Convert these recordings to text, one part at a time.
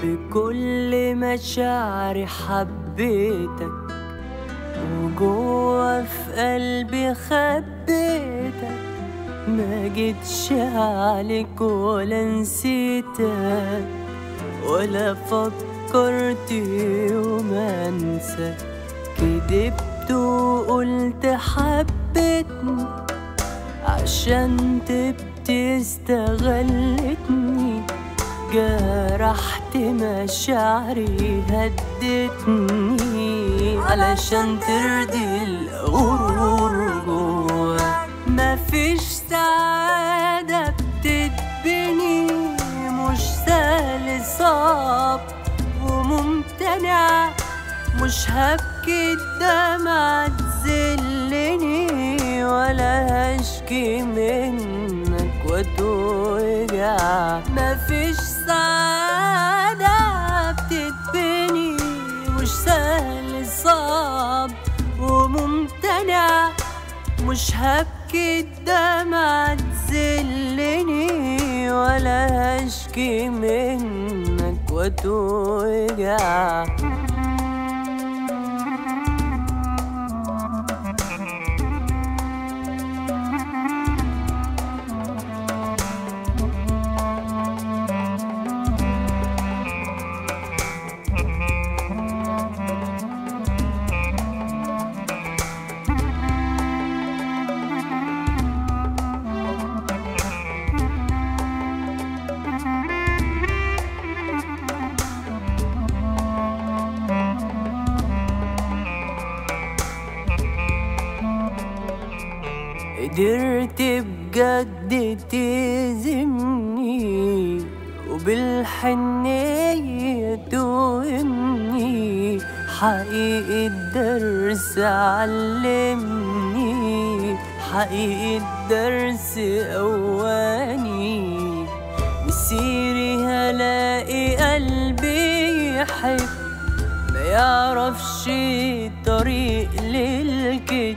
بكل مشاعري حبيتك وجوه في قلبي خبيتك ما جيتش عليك ولا نسيتك ولا فكرت يوم انسى كدبت وقلت حبيتني عشان تبت استغلتني جرحت مشاعري هدتني علشان ترضي الغرور جواك مفيش سعادة بتتبني مش سهل صعب وممتنع مش هبكي الدمعة تذلني ولا هشكي منك وتوجع مفيش سعادة بتتبني مش سهل صعب وممتنع مش هبكي الدمعة تذلني ولا هشكي منك وتوجع قدرت بجد تهزمني وبالحنية توهمني حقيقي الدرس علمني حقيقي الدرس قواني مسيري هلاقي قلبي يحب ما يعرفش طريق للكتب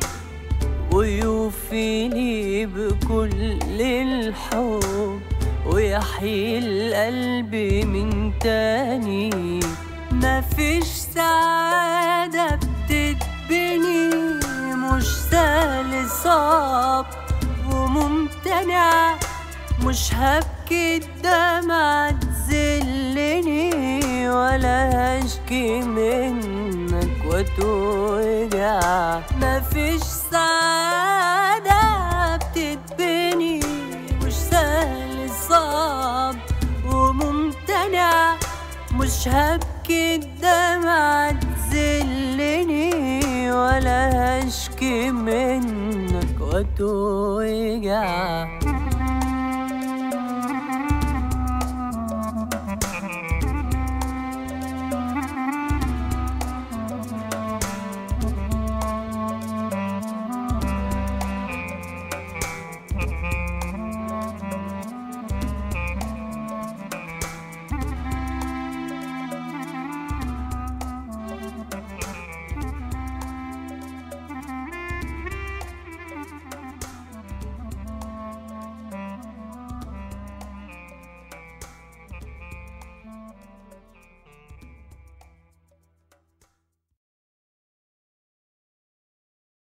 ويوفيني بكل الحب ويحيي القلب من تاني مفيش سعادة بتتبني مش سهل صعب وممتنع مش هبكي الدمعة تذلني ولا هشكي منك وتوجع مفيش سعادة بتتبني مش سهل صعب وممتنع مش هبكي الدمعة تذلني ولا هشكي منك وتوجع